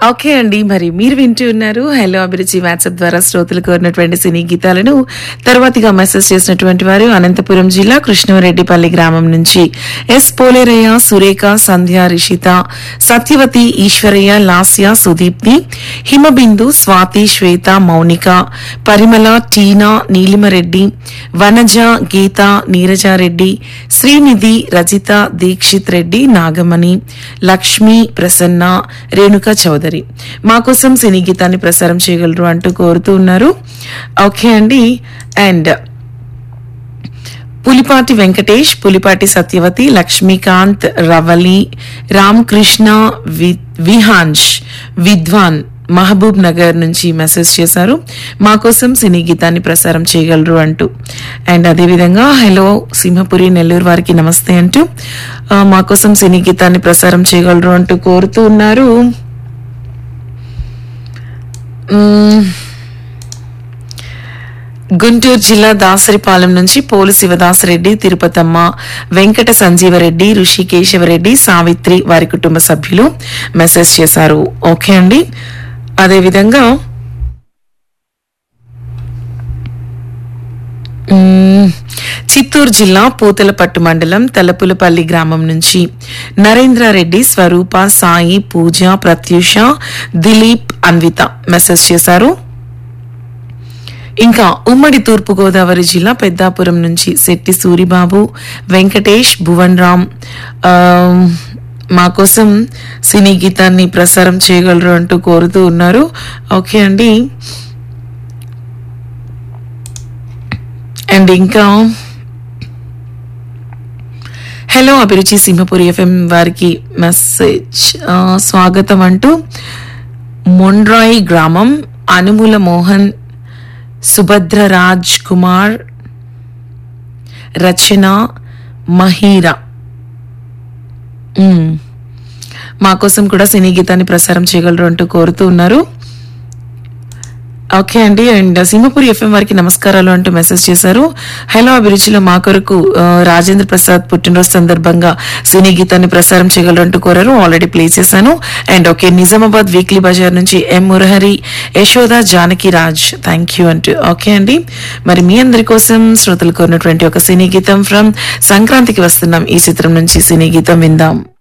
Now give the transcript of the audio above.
Okay అండి మరి మీరు వింటూ ఉన్నారు హలో అభిరుచి వాట్సాప్ ద్వారా శ్రోతలు కోరినటువంటి సినీ గీతాలను తర్వాతిగా మెసేజ్ చేసినటువంటి వారు అనంతపురం జిల్లా కృష్ణవరెడ్డిపల్లి గ్రామం నుంచి ఎస్ పోలేరయ్య సురేఖ సంధ్య రిషిత సత్యవతి ఈశ్వరయ్య లాస్య సుదీప్తి హిమబిందు స్వాతి శ్వేత మౌనిక పరిమళ టీనా నీలిమరెడ్డి వనజ గీత నీరజారెడ్డి శ్రీనిధి రజిత దీక్షిత్ రెడ్డి నాగమణి లక్ష్మి ప్రసన్న రేణుక చౌదరి మా కోసం సినీ గీతాన్ని ప్రసారం చేయగలరు అంటూ కోరుతూ ఉన్నారు ఓకే అండి అండ్ పులిపాటి వెంకటేష్ పులిపాటి సత్యవతి లక్ష్మీకాంత్ రవలి రామకృష్ణ వి- విహాన్ష్ విద్వాన్ మహబూబ్ నగర్ నుంచి మెసేజ్ చేశారు మా కోసం సినీ గీతాన్ని ప్రసారం చేయగలరు అంటూ అండ్ అదేవిధంగా హలో సింహపురి నెల్లూరు వారికి నమస్తే అంటూ ఆ, మా కోసం సినీ గీతాన్ని ప్రసారం చేయగలరు అంటూ కోరుతూ ఉన్నారు మ్మ్. గుంటూరు జిల్లా దాసరిపాలెం నుంచి పోలు శివదాసరెడ్డి తిరుపతమ్మ వెంకట సంజీవరెడ్డి ఋషికేశవరెడ్డి సావిత్రి వారి కుటుంబ సభ్యులు మెసేజ్ చేశారు ఓకే అండి అదేవిధంగా మ్మ్. చిత్తూరు జిల్లా పూతలపట్టు మండలం తలపులపల్లి గ్రామం నుంచి నరేంద్రారెడ్డి స్వరూప సాయి పూజ ప్రత్యూష దిలీప్ అన్విత మెసేజ్ చేశారు ఇంకా ఉమ్మడి తూర్పు గోదావరి జిల్లా పెద్దాపురం నుంచి శెట్టి సూరిబాబు వెంకటేష్ భువన్ రామ్ ఆ, మా కోసం సినీ గీతాన్ని ప్రసారం చేయగలరు అంటూ కోరుతూ ఉన్నారు ఓకే అండి అండ్ ఇంకా హలో అభిరుచి సింహపురి ఎఫ్ఎం వారికి మెసేజ్ ఆ, స్వాగతం అంటూ మొండ్రాయి గ్రామం అనుముల మోహన్ సుభద్ర రాజ్ కుమార్ రచన మహీరా మ్మ్. మా కోసం కూడా సినీ గీతాన్ని ప్రసారం చేయగలరు అంటూ కోరుతూ ఉన్నారు ఓకే అండి అండ్ సింహపురి ఎఫ్ఎం వారికి నమస్కారాలు అంటూ మెసేజ్ చేశారు హలో అభిరుచిలో మా కొరకు ఆ, రాజేంద్ర ప్రసాద్ పుట్టినరోజు సందర్భంగా సినీ గీతాన్ని ప్రసారం చేయగలరు అంటూ కోరారు ఆల్రెడీ ప్లే చేశాను and okay Nizamabad weekly bazaar నుంచి M Murahari Yashoda Janaki Raj thank you అంటూ ఓకే అండి మరి మీ అందరి కోసం శ్రోతలు కోరినటువంటి ఒక సినీ గీతం ఫ్రమ్ సంక్రాంతికి వస్తున్నాం ఈ చిత్రం నుంచి సినీ గీతం విందాం